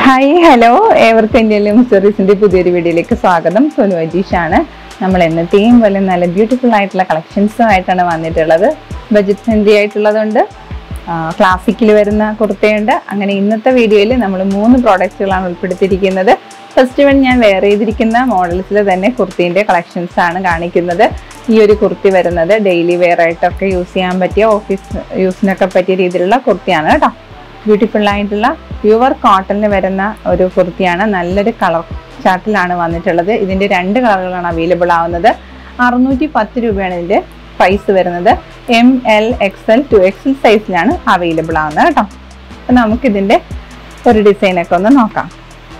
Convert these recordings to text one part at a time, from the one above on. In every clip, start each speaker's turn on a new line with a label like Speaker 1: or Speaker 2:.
Speaker 1: hi hello ഏവർക്കും ഇന്ത്യയിലെ മിസ്റ്ററീസിന്റെ പുതിയൊരു വീഡിയോയിലേക്ക് സ്വാഗതം സോനു അജീഷ് ആണ് നമ്മൾ എന്നത്തെയും പോലെ നല്ല ബ്യൂട്ടിഫുൾ ആയിട്ടുള്ള കളക്ഷൻസും ആയിട്ടാണ് വന്നിട്ടുള്ളത് ബജറ്റ് ഫ്രണ്ട്ലി ആയിട്ടുള്ളതുണ്ട് ക്ലാസിക്കിൽ വരുന്ന കുർത്തയുണ്ട് അങ്ങനെ ഇന്നത്തെ വീഡിയോയിൽ നമ്മൾ മൂന്ന് പ്രോഡക്റ്റുകളാണ് ഉൾപ്പെടുത്തിയിരിക്കുന്നത് ഫസ്റ്റ് വൺ ഞാൻ വെയർ ചെയ്തിരിക്കുന്ന മോഡൽസിൽ തന്നെ കുർത്തീൻ്റെ കളക്ഷൻസ് ആണ് കാണിക്കുന്നത് ഈ ഒരു കുർത്തി വരുന്നത് ഡെയിലി വെയർ ആയിട്ടൊക്കെ യൂസ് ചെയ്യാൻ പറ്റിയ ഓഫീസ് യൂസിനൊക്കെ പറ്റിയ രീതിയിലുള്ള കുർത്തിയാണ് കേട്ടോ ബ്യൂട്ടിഫുൾ ആയിട്ടുള്ള പ്യുവർ കോട്ടണിൽ വരുന്ന ഒരു കുർത്തിയാണ് നല്ലൊരു കളർ ചാർട്ടിലാണ് വന്നിട്ടുള്ളത് ഇതിൻ്റെ രണ്ട് കളറുകളാണ് അവൈലബിൾ ആവുന്നത് അറുന്നൂറ്റി പത്ത് രൂപയാണ് ഇതിൻ്റെ പ്രൈസ് വരുന്നത് M L X L two X L സൈസിലാണ് അവൈലബിൾ ആവുന്നത് കേട്ടോ അപ്പം നമുക്കിതിൻ്റെ ഒരു ഡിസൈനൊക്കെ ഒന്ന് നോക്കാം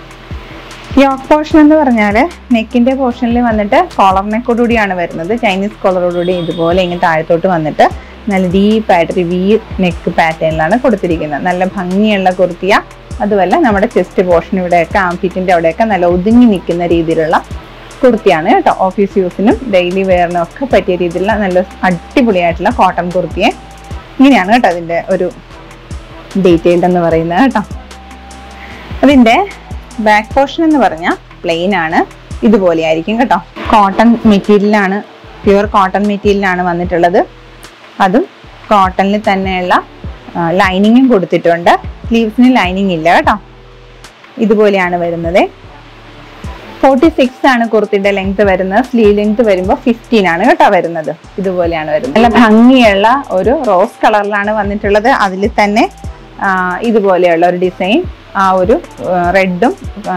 Speaker 1: യോക്ക് പോർഷൻ എന്ന് പറഞ്ഞാൽ നെക്കിന്റെ പോർഷനിൽ വന്നിട്ട് കോളർ നെക്കോടുകൂടിയാണ് വരുന്നത് ചൈനീസ് കോളറോടുകൂടി ഇതുപോലെ ഇങ്ങനെ താഴത്തോട്ട് വന്നിട്ട് നല്ല ഡീപ്പായിട്ടൊരു വി നെക്ക് പാറ്റേണിലാണ് കൊടുത്തിരിക്കുന്നത് നല്ല ഭംഗിയുള്ള കുർത്തിയ അതുമല്ല നമ്മുടെ ചെസ്റ്റ് പോർഷൻ ഇവിടെയൊക്കെ ആംഫിറ്റിൻ്റെ അവിടെയൊക്കെ നല്ല ഒതുങ്ങി നിൽക്കുന്ന രീതിയിലുള്ള കുർത്തിയാണ് കേട്ടോ ഓഫീസ് യൂസിനും ഡെയിലി വെയറിനും ഒക്കെ പറ്റിയ രീതിയിലുള്ള നല്ല അടിപൊളിയായിട്ടുള്ള കോട്ടൺ കുർത്തിയെ ഇങ്ങനെയാണ് കേട്ടോ അതിൻ്റെ ഒരു ഡീറ്റെയിൽഡ് എന്ന് പറയുന്നത് കേട്ടോ അതിൻ്റെ ബാക്ക് പോർഷൻ എന്ന് പറഞ്ഞാൽ പ്ലെയിൻ ആണ് ഇതുപോലെ ആയിരിക്കും കേട്ടോ കോട്ടൺ മെറ്റീരിയലാണ് പ്യുവർ കോട്ടൺ മെറ്റീരിയലാണ് വന്നിട്ടുള്ളത് അതും കോട്ടണിൽ തന്നെയുള്ള ലൈനിങ്ങും കൊടുത്തിട്ടുണ്ട് സ്ലീവ്സിന് ലൈനിങ് ഇല്ല കേട്ടോ ഇതുപോലെയാണ് വരുന്നത് ഫോർട്ടി സിക്സ് ആണ് കുർത്തിയുടെ ലെങ്ത് വരുന്നത് സ്ലീവ് ലെങ്ത് വരുമ്പോൾ ഫിഫ്റ്റീൻ ആണ് കേട്ടോ വരുന്നത് ഇതുപോലെയാണ് വരുന്നത് നല്ല ഭംഗിയുള്ള ഒരു റോസ് കളറിലാണ് വന്നിട്ടുള്ളത് അതിൽ തന്നെ ആ, ഇതുപോലെയുള്ള ഒരു ഡിസൈൻ ആ ഒരു റെഡും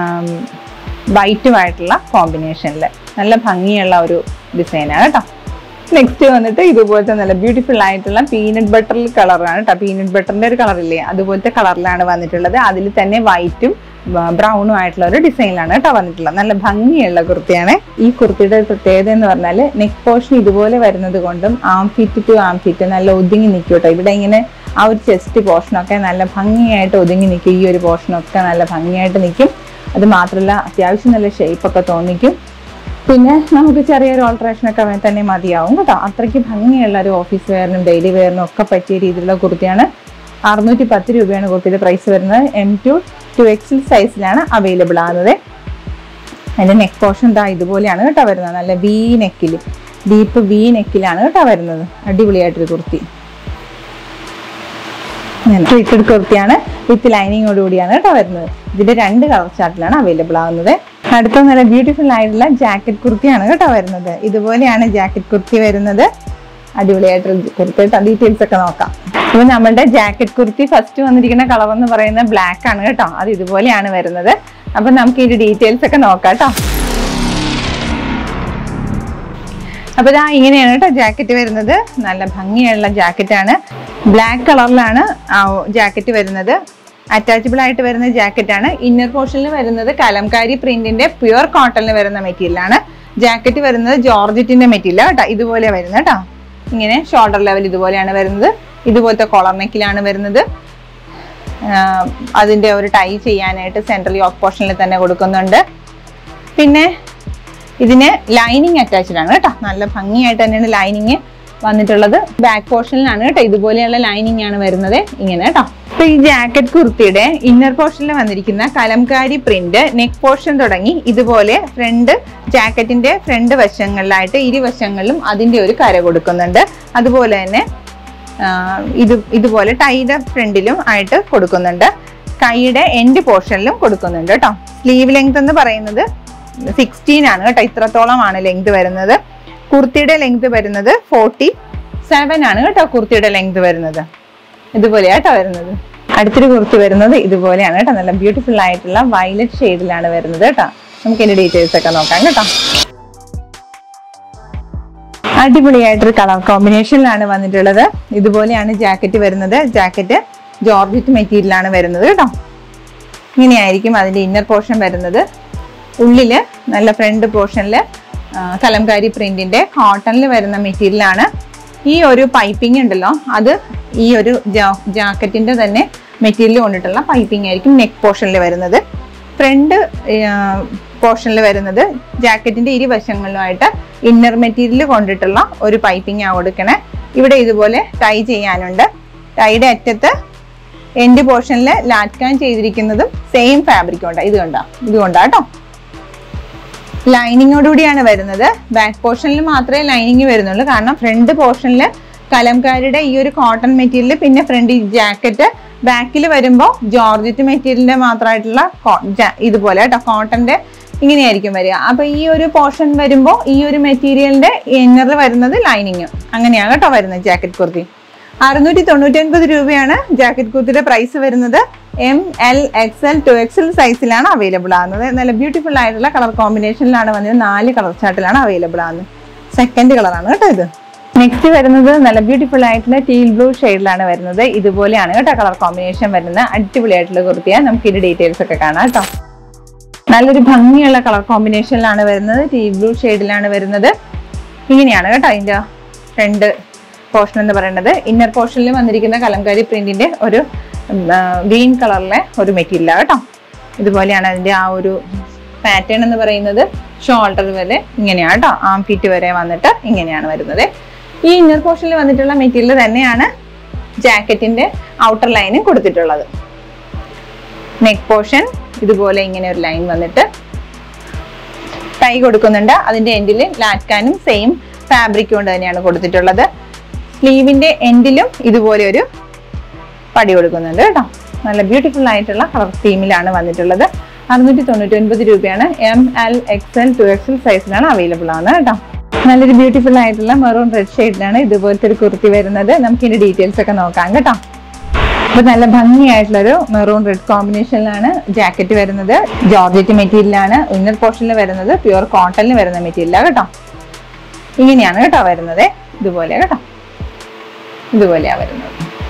Speaker 1: വൈറ്റുമായിട്ടുള്ള കോമ്പിനേഷനിൽ നല്ല ഭംഗിയുള്ള ഒരു ഡിസൈനാണ് കേട്ടോ നെക്സ്റ്റ് വന്നിട്ട് ഇതുപോലത്തെ നല്ല ബ്യൂട്ടിഫുൾ ആയിട്ടുള്ള പീനട്ട് ബട്ടർ കളറാണ് കേട്ടോ പീനട്ട് ബട്ടറിന്റെ ഒരു കളറില്ലേ അതുപോലത്തെ കളറിലാണ് വന്നിട്ടുള്ളത് അതിൽ തന്നെ വൈറ്റും ബ്രൗണും ആയിട്ടുള്ള ഒരു ഡിസൈനിലാണ് കേട്ടോ വന്നിട്ടുള്ളത് നല്ല ഭംഗിയുള്ള കുർത്തിയാണ് ഈ കുർത്തിയുടെ ഒരു പ്രത്യേകത എന്ന് പറഞ്ഞാൽ നെക്ക് പോർഷൻ ഇതുപോലെ വരുന്നത് കൊണ്ടും arm fit to arm fit നല്ല ഒതുങ്ങി നിൽക്കും കേട്ടോ ഇവിടെ ഇങ്ങനെ ആ ഒരു ചെസ്റ്റ് പോർഷനൊക്കെ നല്ല ഭംഗിയായിട്ട് ഒതുങ്ങി നിൽക്കും ഈ ഒരു പോർഷനൊക്കെ നല്ല ഭംഗിയായിട്ട് നിൽക്കും അത് മാത്രമല്ല അത്യാവശ്യം നല്ല ഷേപ്പൊക്കെ തോന്നിക്കും പിന്നെ നമുക്ക് ചെറിയൊരു ഓൾട്രേഷൻ ഒക്കെ വേണ്ടി തന്നെ മതിയാവും കേട്ടോ അത്രയ്ക്ക് ഭംഗിയുള്ള ഒരു ഓഫീസ് വെയറിനും ഡെയിലി വെയറിനും ഒക്കെ പറ്റിയ രീതിയിലുള്ള കുർത്തിയാണ് അറുന്നൂറ്റി പത്ത് രൂപയാണ് കുർത്തിയുടെ പ്രൈസ് വരുന്നത് എം ടു ടു എക്സിൽ സൈസിലാണ് അവൈലബിൾ ആകുന്നത് അതിൻ്റെ നെക്ക് പോർഷൻ ദാ ഇതുപോലെയാണ് കേട്ടോ വരുന്നത് നല്ല വി നെക്കിൽ ഡീപ്പ് വി നെക്കിലാണ് കേട്ടോ വരുന്നത് അടിപൊളിയായിട്ടൊരു കുർത്തി സ്ട്രീറ്റഡ് കുർത്തിയാണ് വിത്ത് ലൈനിങ്ങോട് കൂടിയാണ് കേട്ടോ വരുന്നത് ഇതിന്റെ രണ്ട് കളർ ചാർട്ടിലാണ് അവൈലബിൾ ആവുന്നത് അടുത്ത നല്ല ബ്യൂട്ടിഫുൾ ആയിട്ടുള്ള ജാക്കറ്റ് കുർത്തിയാണ് കേട്ടോ വരുന്നത് ഇതുപോലെയാണ് ജാക്കറ്റ് കുർത്തി വരുന്നത് അടിപൊളിയായിട്ടുള്ള കുർത്തിയുടെ ഡീറ്റെയിൽസ് ഒക്കെ നോക്കാം ഇപ്പൊ നമ്മുടെ ജാക്കറ്റ് കുർത്തി ഫസ്റ്റ് വന്നിരിക്കുന്ന കളർ എന്ന് പറയുന്നത് ബ്ലാക്ക് ആണ് കേട്ടോ അത് ഇതുപോലെയാണ് വരുന്നത് അപ്പൊ നമുക്ക് ഇതിന്റെ ഡീറ്റെയിൽസ് ഒക്കെ നോക്കാം കേട്ടോ അപ്പൊ ഇതാ ഇങ്ങനെയാണ് കേട്ടോ ജാക്കറ്റ് വരുന്നത് നല്ല ഭംഗിയുള്ള ജാക്കറ്റ് ആണ് ബ്ലാക്ക് കളറിലാണ് ജാക്കറ്റ് വരുന്നത് അറ്റാച്ചബിൾ ആയിട്ട് വരുന്ന ജാക്കറ്റ് ആണ് ഇന്നർ പോർഷനിൽ വരുന്നത് കലംകാരി പ്രിന്റിന്റെ പ്യുവർ കോട്ടണിൽ വരുന്ന മെറ്റീരിയൽ ആണ് ജാക്കറ്റ് വരുന്നത് ജോർജറ്റിന്റെ മെറ്റീരിയൽ കേട്ടോ ഇതുപോലെ വരുന്നത് കേട്ടോ ഇങ്ങനെ ഷോൾഡർ ലെവൽ ഇതുപോലെയാണ് വരുന്നത് ഇതുപോലത്തെ കോളർ നെക്കിലാണ് വരുന്നത് ആഹ് അതിന്റെ ഒരു ടൈ ചെയ്യാനായിട്ട് സെൻട്രൽ യോക്ക് പോർഷനിൽ തന്നെ കൊടുക്കുന്നുണ്ട് പിന്നെ ഇതിന് ലൈനിങ് അറ്റാച്ച്ഡ് ആണ് കേട്ടോ നല്ല ഭംഗിയായിട്ട് തന്നെയാണ് ലൈനിങ് വന്നിട്ടുള്ളത് ബാക്ക് പോർഷനിലാണ് കേട്ടോ ഇതുപോലെയുള്ള ലൈനിങ് ആണ് വരുന്നത് ഇങ്ങനെ കേട്ടോ അപ്പൊ ഈ ജാക്കറ്റ് കുർത്തിയുടെ ഇന്നർ പോർഷനിൽ വന്നിരിക്കുന്ന കലംകാരി പ്രിന്റ് നെക്ക് പോർഷൻ തുടങ്ങി ഇതുപോലെ ഫ്രണ്ട് ജാക്കറ്റിന്റെ ഫ്രണ്ട് വശങ്ങളിലായിട്ട് ഇരുവശങ്ങളിലും അതിന്റെ ഒരു കര കൊടുക്കുന്നുണ്ട് അതുപോലെ തന്നെ ആ, ഇത് ഇതുപോലെ ടൈയുടെ ഫ്രണ്ടിലും ആയിട്ട് കൊടുക്കുന്നുണ്ട് കൈയുടെ എൻഡ് പോർഷനിലും കൊടുക്കുന്നുണ്ട് കേട്ടോ സ്ലീവ് ലെങ്ത് എന്ന് പറയുന്നത് സിക്സ്റ്റീൻ ആണ് കേട്ടോ ഇത്രത്തോളമാണ് ലെങ്ത് വരുന്നത് കുർത്തിയുടെ ലെങ്ത് വരുന്നത് ഫോർട്ടി സെവൻ ആണ് കേട്ടോ കുർത്തിയുടെ ലെങ്ത് വരുന്നത് ഇതുപോലെയാ കേട്ടോ വരുന്നത് അടുത്തൊരു കുർത്തി വരുന്നത് ഇതുപോലെയാണ് കേട്ടോ നല്ല ബ്യൂട്ടിഫുൾ ആയിട്ടുള്ള വയലറ്റ് ഷെയ്ഡിലാണ് വരുന്നത് കേട്ടോ നമുക്ക് ഇതിന്റെ ഡീറ്റെയിൽസ് ഒക്കെ നോക്കാം കേട്ടോ അടിപൊളിയായിട്ടൊരു കളർ കോമ്പിനേഷനിലാണ് വന്നിട്ടുള്ളത് ഇതുപോലെയാണ് ജാക്കറ്റ് വരുന്നത് ജാക്കറ്റ് ജോർജറ്റ് മെറ്റീരിയലാണ് വരുന്നത് കേട്ടോ ഇങ്ങനെയായിരിക്കും അതിന്റെ ഇന്നർ പോർഷൻ വരുന്നത് ഉള്ളില് നല്ല ഫ്രണ്ട് പോർഷനിൽ കലംകാരി പ്രിന്റിന്റെ കോട്ടണിൽ വരുന്ന മെറ്റീരിയലാണ് ഈ ഒരു പൈപ്പിംഗ് ഉണ്ടല്ലോ അത് ഈ ഒരു ജാക്കറ്റിന്റെ തന്നെ മെറ്റീരിയൽ കൊണ്ടിട്ടുള്ള പൈപ്പിംഗ് ആയിരിക്കും നെക്ക് പോർഷനിൽ വരുന്നത് ഫ്രണ്ട് പോർഷനിൽ വരുന്നത് ജാക്കറ്റിന്റെ ഇരുവശങ്ങളിലുമായിട്ട് ഇന്നർ മെറ്റീരിയൽ കൊണ്ടിട്ടുള്ള ഒരു പൈപ്പിംഗ് ആ കൊടുക്കണേ ഇവിടെ ഇതുപോലെ ടൈ ചെയ്യാനുണ്ട് ടൈയുടെ അറ്റത്ത് എൻഡ് പോർഷനിൽ ലാറ്റ്കാൻ ചെയ്തിരിക്കുന്നതും സെയിം ഫാബ്രിക് കൊണ്ടാണ് ഇത് കൊണ്ടാ ഇത് കൊണ്ടാ കേട്ടോ ലൈനിങ്ങോടുകൂടിയാണ് വരുന്നത് ബാക്ക് പോർഷനിൽ മാത്രമേ ലൈനിങ് വരുന്നുള്ളൂ കാരണം ഫ്രണ്ട് പോർഷനിൽ കലംകാരിയുടെ ഈ ഒരു കോട്ടൺ മെറ്റീരിയൽ പിന്നെ ഫ്രണ്ട് ജാക്കറ്റ് ബാക്കിൽ വരുമ്പോൾ ജോർജറ്റ് മെറ്റീരിയലിന്റെ മാത്രമായിട്ടുള്ള കോ- ജാ- ഇതുപോലെ കേട്ടോ കോട്ടന്റെ ഇങ്ങനെയായിരിക്കും വരിക അപ്പൊ ഈ ഒരു പോർഷൻ വരുമ്പോൾ ഈ ഒരു മെറ്റീരിയലിന്റെ ഇന്നറിൽ വരുന്നത് ലൈനിങ് അങ്ങനെയാണ് കേട്ടോ വരുന്നത് ജാക്കറ്റ് കുർത്തി അറുന്നൂറ്റി തൊണ്ണൂറ്റി ഒൻപത് രൂപയാണ് ജാക്കറ്റ് കുർത്തിയുടെ പ്രൈസ് വരുന്നത് M L X L two X L സൈസിലാണ് അവൈലബിൾ ആകുന്നത് നല്ല ബ്യൂട്ടിഫുൾ ആയിട്ടുള്ള കളർ കോമ്പിനേഷനിലാണ് വന്നത് നാല് കളർ ചാർട്ടിലാണ് അവൈലബിൾ ആകുന്നത് സെക്കൻഡ് കളറാണ് കേട്ടോ ഇത് നെക്സ്റ്റ് വരുന്നത് നല്ല ബ്യൂട്ടിഫുൾ ആയിട്ടുള്ള ടീൽ ബ്ലൂ ഷെയ്ഡിലാണ് വരുന്നത് ഇതുപോലെയാണ് കേട്ടോ കളർ കോമ്പിനേഷൻ വരുന്നത് അടിപൊളിയായിട്ടുള്ള കുർത്തിയാണ് നമുക്ക് ഇതിന്റെ ഡീറ്റെയിൽസ് ഒക്കെ കാണാം കേട്ടോ നല്ലൊരു ഭംഗിയുള്ള കളർ കോമ്പിനേഷനിലാണ് വരുന്നത് ടീ ബ്ലൂ ഷെയ്ഡിലാണ് വരുന്നത് ഇങ്ങനെയാണ് കേട്ടോ അതിന്റെ ഫ്രണ്ട് പോർഷൻ എന്ന് പറയുന്നത് ഇന്നർ പോർഷനിൽ വന്നിരിക്കുന്ന കലംകാരി പ്രിന്റിന്റെ ഒരു ഗ്രീൻ കളറിലെ ഒരു മെറ്റീരിയലാണ് കേട്ടോ ഇതുപോലെയാണ് അതിന്റെ ആ ഒരു പാറ്റേൺ എന്ന് പറയുന്നത് ഷോൾഡർ വരെ ഇങ്ങനെയാണ് കേട്ടോ ആം ഫീറ്റ് വരെ വന്നിട്ട് ഇങ്ങനെയാണ് വരുന്നത് ഈ ഇന്നർ പോർഷനിൽ വന്നിട്ടുള്ള മെറ്റീരിയൽ തന്നെയാണ് ജാക്കറ്റിന്റെ ഔട്ടർ ലൈന് കൊടുത്തിട്ടുള്ളത് നെക്ക് പോർഷൻ ഇതുപോലെ ഇങ്ങനെ ഒരു ലൈൻ വന്നിട്ട് ടൈ കൊടുക്കുന്നുണ്ട് അതിന്റെ എൻഡിൽ ലാറ്റ്കാനും സെയിം ഫാബ്രിക് കൊണ്ട് തന്നെയാണ് കൊടുത്തിട്ടുള്ളത് സ്ലീവിന്റെ എൻഡിലും ഇതുപോലെ ഒരു പടി കൊടുക്കുന്നുണ്ട് കേട്ടോ നല്ല ബ്യൂട്ടിഫുൾ ആയിട്ടുള്ള കളർ തീമിലാണ് വന്നിട്ടുള്ളത് അറുന്നൂറ്റി തൊണ്ണൂറ്റി ഒൻപത് രൂപയാണ് M L X L two X L സൈസിലാണ് അവൈലബിൾ ആണ് കേട്ടോ നല്ലൊരു ബ്യൂട്ടിഫുൾ ആയിട്ടുള്ള മെറൂൺ റെഡ് ഷെയ്ഡിലാണ് ഇതുപോലത്തെ ഒരു കുർത്തി വരുന്നത് നമുക്ക് ഇതിന്റെ ഡീറ്റെയിൽസ് ഒക്കെ നോക്കാം കേട്ടോ അപ്പൊ നല്ല ഭംഗിയായിട്ടുള്ളൊരു മെറൂൺ റെഡ് കോമ്പിനേഷനിലാണ് ജാക്കറ്റ് വരുന്നത് ജോർജറ്റ് മെറ്റീരിയലാണ് ഇന്നർ പോർഷനിൽ വരുന്നത് പ്യുവർ കോട്ടണിൽ വരുന്ന മെറ്റീരിയലാണ് കേട്ടോ ഇങ്ങനെയാണ് കേട്ടോ വരുന്നത് ഇതുപോലെ കേട്ടോ ഇതുപോലെയാ വരുന്നത്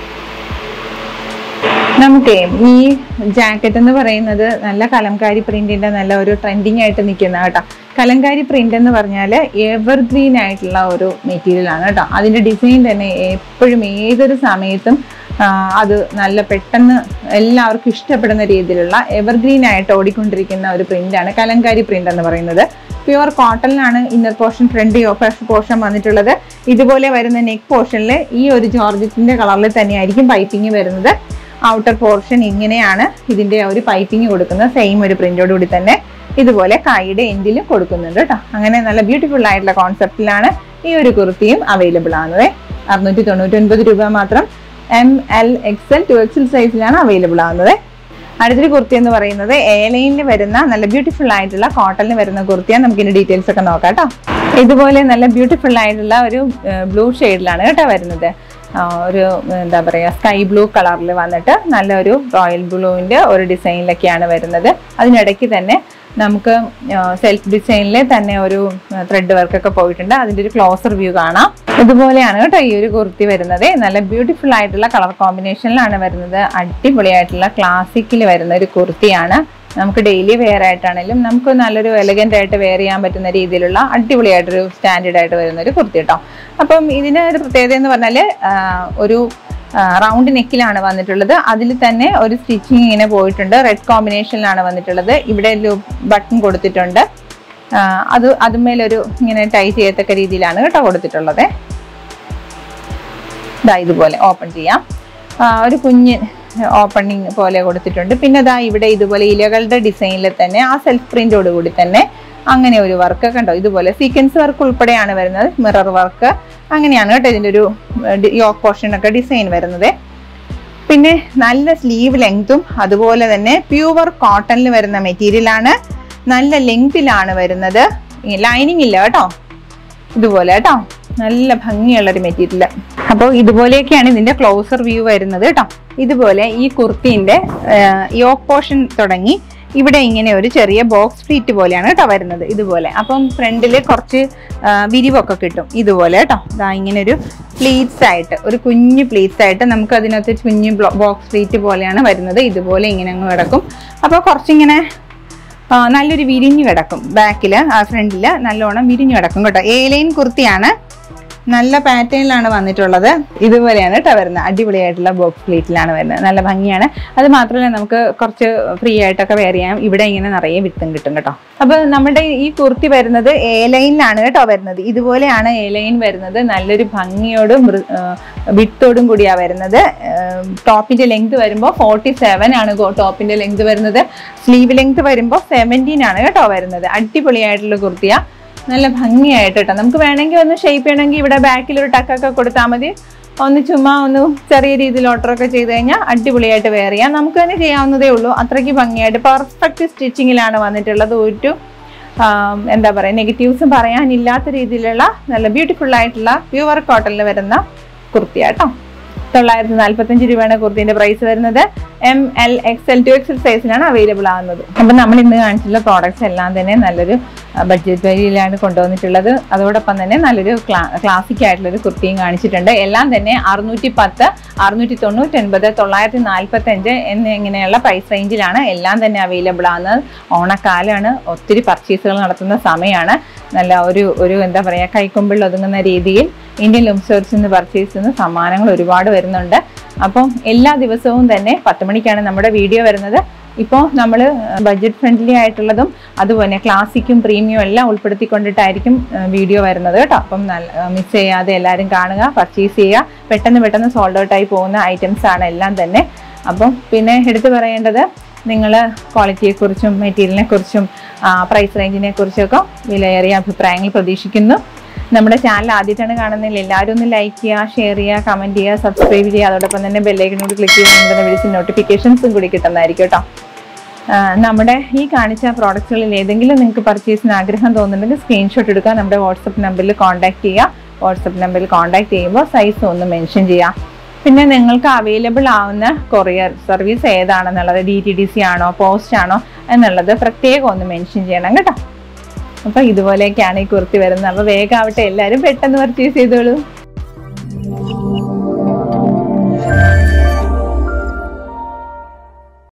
Speaker 1: നമുക്ക് ഈ ജാക്കറ്റ് എന്ന് പറയുന്നത് നല്ല കലംകാരി പ്രിന്റിന്റെ നല്ല ഒരു ട്രെൻഡിങ് ആയിട്ട് നിൽക്കുന്ന കേട്ടോ കലംകാരി പ്രിന്റ് എന്ന് പറഞ്ഞാൽ എവർഗ്രീൻ ആയിട്ടുള്ള ഒരു മെറ്റീരിയൽ ആണ് കേട്ടോ അതിന്റെ ഡിസൈൻ തന്നെ എപ്പോഴും ഏതൊരു സമയത്തും ആ, അത് നല്ല പെട്ടെന്ന് എല്ലാവർക്കും ഇഷ്ടപ്പെടുന്ന രീതിയിലുള്ള എവർഗ്രീൻ ആയിട്ട് ഓടിക്കൊണ്ടിരിക്കുന്ന ഒരു പ്രിന്റാണ് കലംകാരി പ്രിന്റ് എന്ന് പറയുന്നത് പ്യുവർ കോട്ടണിലാണ് ഇന്നർ പോർഷൻ ഫ്രണ്ട് പോർഷൻ വന്നിട്ടുള്ളത് ഇതുപോലെ വരുന്ന നെക്ക് പോർഷനിൽ ഈ ഒരു ജോർജറ്റിന്റെ കളറിൽ തന്നെയായിരിക്കും പൈപ്പിംഗ് വരുന്നത് ഔട്ടർ പോർഷൻ ഇങ്ങനെയാണ് ഇതിന്റെ ആ ഒരു പൈപ്പിംഗ് കൊടുക്കുന്നത് സെയിം ഒരു പ്രിന്റോട് കൂടി തന്നെ ഇതുപോലെ കൈയുടെ എൻഡിലും കൊടുക്കുന്നുണ്ട് കേട്ടോ അങ്ങനെ നല്ല ബ്യൂട്ടിഫുൾ ആയിട്ടുള്ള കോൺസെപ്റ്റിലാണ് ഈ ഒരു കുർത്തിയും അവൈലബിൾ ആകുന്നത് അറുന്നൂറ്റി തൊണ്ണൂറ്റി ഒൻപത് രൂപ മാത്രം M L X L two X L സൈസിലാണ് അവൈലബിൾ ആകുന്നത് അടുത്തൊരു കുർത്തി എന്ന് പറയുന്നത് എ ലൈനിൽ വരുന്ന നല്ല ബ്യൂട്ടിഫുൾ ആയിട്ടുള്ള കോട്ടണിൽ വരുന്ന കുർത്തിയാണ് നമുക്ക് ഇതിന്റെ ഡീറ്റെയിൽസ് ഒക്കെ നോക്കാം കേട്ടോ ഇതുപോലെ നല്ല ബ്യൂട്ടിഫുൾ ആയിട്ടുള്ള ഒരു ബ്ലൂ ഷെയ്ഡിലാണ് കേട്ടോ വരുന്നത് ആ, ഒരു എന്താ പറയുക സ്കൈ ബ്ലൂ കളറിൽ വന്നിട്ട് നല്ലൊരു റോയൽ ബ്ലൂവിൻ്റെ ഒരു ഡിസൈനിലൊക്കെയാണ് വരുന്നത് അതിനിടയ്ക്ക് തന്നെ നമുക്ക് സെൽഫ് ഡിസൈനിൽ തന്നെ ഒരു ത്രെഡ് വർക്ക് ഒക്കെ പോയിട്ടുണ്ട് അതിൻ്റെ ഒരു ക്ലോസർ വ്യൂ കാണാം ഇതുപോലെയാണ് കേട്ടോ ഈ ഒരു കുർത്തി വരുന്നത് നല്ല ബ്യൂട്ടിഫുൾ ആയിട്ടുള്ള കളർ കോമ്പിനേഷനിലാണ് വരുന്നത് അടിപൊളിയായിട്ടുള്ള ക്ലാസിക്കിൽ വരുന്ന ഒരു കുർത്തിയാണ് നമുക്ക് ഡെയിലി വെയർ ആയിട്ടാണെങ്കിലും നമുക്ക് നല്ലൊരു എലഗൻ്റ് ആയിട്ട് വെയർ ചെയ്യാൻ പറ്റുന്ന രീതിയിലുള്ള അടിപൊളിയായിട്ടൊരു സ്റ്റാൻഡേർഡ് ആയിട്ട് വരുന്ന ഒരു കുർത്തി കേട്ടോ അപ്പം ഇതിന് ഒരു പ്രത്യേകത എന്ന് പറഞ്ഞാൽ ഒരു റൗണ്ട് നെക്കിലാണ് വന്നിട്ടുള്ളത് അതിൽ തന്നെ ഒരു സ്റ്റിച്ചിങ് ഇങ്ങനെ പോയിട്ടുണ്ട് റെഡ് കോമ്പിനേഷനിലാണ് വന്നിട്ടുള്ളത് ഇവിടെ ബട്ടൺ കൊടുത്തിട്ടുണ്ട് ആ, അത് അതുമേലൊരു ഇങ്ങനെ ടൈ ചെയ്യത്തക്ക രീതിയിലാണ് കേട്ടോ കൊടുത്തിട്ടുള്ളത് ഇതാ ഇതുപോലെ ഓപ്പൺ ചെയ്യാം ആ, ഒരു കുഞ്ഞ് ഓപ്പണിങ് പോലെ കൊടുത്തിട്ടുണ്ട് പിന്നെ ദാ ഇവിടെ ഇതുപോലെ ഇലകളുടെ ഡിസൈനിൽ തന്നെ ആ സെൽഫ് പ്രിന്റോട് കൂടി തന്നെ അങ്ങനെ ഒരു വർക്ക് കണ്ടോ ഇതുപോലെ സീക്വൻസ് വർക്ക് ഉൾപ്പെടെയാണ് വരുന്നത് മിറർ വർക്ക് അങ്ങനെയാണ് കേട്ടോ ഇതിൻ്റെ ഒരു യോക്ക് പോർഷൻ ഒക്കെ ഡിസൈൻ വരുന്നത് പിന്നെ നല്ല സ്ലീവ് ലെങ്തും അതുപോലെ തന്നെ പ്യുവർ കോട്ടണിൽ വരുന്ന മെറ്റീരിയൽ ആണ് നല്ല ലെങ്തിലാണ് വരുന്നത് ലൈനിങ് ഇല്ല കേട്ടോ ഇതുപോലെ കേട്ടോ നല്ല ഭംഗിയുള്ള ഒരു മെറ്റീരിയൽ അപ്പോൾ ഇതുപോലെയൊക്കെയാണ് ഇതിന്റെ ക്ലോസർ വ്യൂ വരുന്നത് കേട്ടോ ഇതുപോലെ ഈ കുർത്തിന്റെ യോക്ക് പോർഷൻ തുടങ്ങി ഇവിടെ ഇങ്ങനെ ഒരു ചെറിയ ബോക്സ് ഫ്ലീറ്റ് പോലെയാണ് കേട്ടോ വരുന്നത് ഇതുപോലെ അപ്പം ഫ്രണ്ടിൽ കുറച്ച് ആ, വിരിവൊക്കെ കിട്ടും ഇതുപോലെ കേട്ടോ ഇതാ ഇങ്ങനെ ഒരു പ്ലീറ്റ്സ് ആയിട്ട് ഒരു കുഞ്ഞു പ്ലീറ്റ്സ് ആയിട്ട് നമുക്ക് അതിനകത്ത് കുഞ്ഞു ബോക്സ് ഫ്ലീറ്റ് പോലെയാണ് വരുന്നത് ഇതുപോലെ ഇങ്ങനെ അങ്ങ് കിടക്കും അപ്പോൾ കുറച്ചിങ്ങനെ ആ, നല്ലൊരു വിരിഞ്ഞു കിടക്കും ബാക്കിൽ ആ ഫ്രണ്ടിൽ നല്ലോണം വിരിഞ്ഞു കിടക്കും കേട്ടോ എ ലൈൻ കുർത്തിയാണ് നല്ല പാറ്റേണിലാണ് വന്നിട്ടുള്ളത് ഇതുപോലെയാണ് കേട്ടോ വരുന്നത് അടിപൊളിയായിട്ടുള്ള ബോക്സ് പ്ലേറ്റിലാണ് വരുന്നത് നല്ല ഭംഗിയാണ് അത് മാത്രമല്ല നമുക്ക് കുറച്ച് ഫ്രീ ആയിട്ടൊക്കെ വെയർ ചെയ്യാം ഇവിടെ ഇങ്ങനെ നിറയെ വിത്തും കിട്ടും കേട്ടോ അപ്പൊ നമ്മുടെ ഈ കുർത്തി വരുന്നത് എ ലൈനിലാണ് കേട്ടോ വരുന്നത് ഇതുപോലെയാണ് എ ലൈൻ വരുന്നത് നല്ലൊരു ഭംഗിയോടും വൃ- ആ, വിത്തോടും കൂടിയാ വരുന്നത് ടോപ്പിന്റെ ലെങ്ത് വരുമ്പോൾ ഫോർട്ടി സെവൻ ആണ് ടോപ്പിന്റെ ലെങ്ത് വരുന്നത് സ്ലീവ് ലെങ്ത് വരുമ്പോൾ സെവൻറ്റീൻ ആണ് കേട്ടോ വരുന്നത് അടിപൊളിയായിട്ടുള്ള കുർത്തിയാ നല്ല ഭംഗിയായിട്ട് കേട്ടോ നമുക്ക് വേണമെങ്കിൽ ഒന്ന് ഷേപ്പ് ചെയ്യണമെങ്കിൽ ഇവിടെ ബാക്കിൽ ഒരു ടക്കൊക്കെ കൊടുത്താൽ മതി ഒന്ന് ചുമ്മാ ഒന്ന് ചെറിയ രീതിയിൽ ഓർഡറൊക്കെ ചെയ്ത് കഴിഞ്ഞാൽ അടിപൊളിയായിട്ട് വെയർ ചെയ്യാം നമുക്ക് തന്നെ ചെയ്യാവുന്നതേ ഉള്ളൂ അത്രയ്ക്ക് ഭംഗിയായിട്ട് പെർഫെക്റ്റ് സ്റ്റിച്ചിങ്ങിലാണ് വന്നിട്ടുള്ളത് ഒരു ആം, എന്താ പറയുക നെഗറ്റീവ്സും പറയാനില്ലാത്ത രീതിയിലുള്ള നല്ല ബ്യൂട്ടിഫുൾ ആയിട്ടുള്ള പ്യുവർ കോട്ടണിൽ വരുന്ന കുർത്തിയാട്ടോ തൊള്ളായിരത്തി നാല്പത്തഞ്ച് രൂപയാണ് കുർത്തിന്റെ പ്രൈസ് വരുന്നത് M L X L two X L സൈസിലാണ് അവൈലബിൾ ആകുന്നത് അപ്പം നമ്മൾ ഇന്ന് കാണിച്ചിട്ടുള്ള പ്രോഡക്റ്റ്സ് എല്ലാം തന്നെ നല്ലൊരു ബഡ്ജറ്റ് വരിയിലാണ് കൊണ്ടുവന്നിട്ടുള്ളത് അതോടൊപ്പം തന്നെ നല്ലൊരു ക്ലാസിക് ആയിട്ടുള്ള ഒരു കുർത്തിയും കാണിച്ചിട്ടുണ്ട് എല്ലാം തന്നെ അറുന്നൂറ്റി പത്ത് അറുന്നൂറ്റി തൊണ്ണൂറ്റി ഒൻപത് തൊള്ളായിരത്തി നാൽപ്പത്തി അഞ്ച് എന്നിങ്ങനെയുള്ള പ്രൈസ് റേഞ്ചിലാണ് എല്ലാം തന്നെ അവൈലബിൾ ആകുന്നത് ഓണക്കാലമാണ് ഒത്തിരി പർച്ചേസുകൾ നടത്തുന്ന സമയമാണ് നല്ല ഒരു ഒരു എന്താ പറയുക കൈക്കൊമ്പിൾ ഒതുങ്ങുന്ന രീതിയിൽ ഇന്ത്യൻ ലുംസേർച്ച് നിന്ന് പർച്ചേസ് ചെയ്യുന്ന സമ്മാനങ്ങൾ ഒരുപാട് വരുന്നുണ്ട് അപ്പം എല്ലാ ദിവസവും തന്നെ പത്ത് മണിക്കാണ് നമ്മുടെ വീഡിയോ വരുന്നത് ഇപ്പോൾ നമ്മൾ ബഡ്ജറ്റ് ഫ്രണ്ട്ലി ആയിട്ടുള്ളതും അതുപോലെ ക്ലാസിക്കും പ്രീമിയം എല്ലാം ഉൾപ്പെടുത്തിക്കൊണ്ടിട്ടായിരിക്കും വീഡിയോ വരുന്നത് കേട്ടോ അപ്പം നല്ല മിസ് ചെയ്യാതെ എല്ലാവരും കാണുക പർച്ചേസ് ചെയ്യുക പെട്ടെന്ന് പെട്ടെന്ന് സോൾഡ് ഔട്ട് ആയി പോകുന്ന ഐറ്റംസ് ആണ് എല്ലാം തന്നെ അപ്പം പിന്നെ എടുത്തു പറയേണ്ടത് നിങ്ങൾ ക്വാളിറ്റിയെക്കുറിച്ചും മെറ്റീരിയലിനെ കുറിച്ചും പ്രൈസ് റേഞ്ചിനെ കുറിച്ചൊക്കെ വിലയേറിയ അഭിപ്രായങ്ങൾ പ്രതീക്ഷിക്കുന്നു നമ്മുടെ ചാനൽ ആദ്യമായിട്ടാണ് കാണുന്നതിൽ എല്ലാവരും ഒന്ന് ലൈക്ക് ചെയ്യുക ഷെയർ ചെയ്യുക കമൻറ്റ് ചെയ്യുക സബ്സ്ക്രൈബ് ചെയ്യുക അതോടൊപ്പം തന്നെ ബെല്ലൈക്കനോട് ക്ലിക്ക് ചെയ്യുക നമ്മുടെ വീഡിയോസ് നോട്ടിഫിക്കേഷൻസും കൂടി കിട്ടുന്നതായിരിക്കും കേട്ടോ ആ, നമ്മുടെ ഈ കാണിച്ച പ്രോഡക്റ്റുകളിൽ ഏതെങ്കിലും നിങ്ങൾക്ക് പർച്ചേസിന് ആഗ്രഹം തോന്നുന്നുണ്ടെങ്കിൽ സ്ക്രീൻഷോട്ട് എടുക്കുക നമ്മുടെ വാട്സപ്പ് നമ്പറിൽ കോൺടാക്ട് ചെയ്യുക വാട്സപ്പ് നമ്പറിൽ കോൺടാക്ട് ചെയ്യുമ്പോൾ സൈസ് ഒന്ന് മെൻഷൻ ചെയ്യുക പിന്നെ നിങ്ങൾക്ക് അവൈലബിൾ ആവുന്ന കൊറിയർ സർവീസ് ഏതാണെന്നുള്ളത് ഡി ടി ഡി സി ആണോ പോസ്റ്റ് ആണോ എന്നുള്ളത് പ്രത്യേകം ഒന്ന് മെൻഷൻ ചെയ്യണം കേട്ടോ അപ്പോൾ ഇതുപോലെയൊക്കെയാണ് ഈ കുർത്തി വരുന്നത് അപ്പോൾ വേഗം ആവട്ടെ എല്ലാവരും പെട്ടെന്ന് പർച്ചേസ് ചെയ്തോളൂ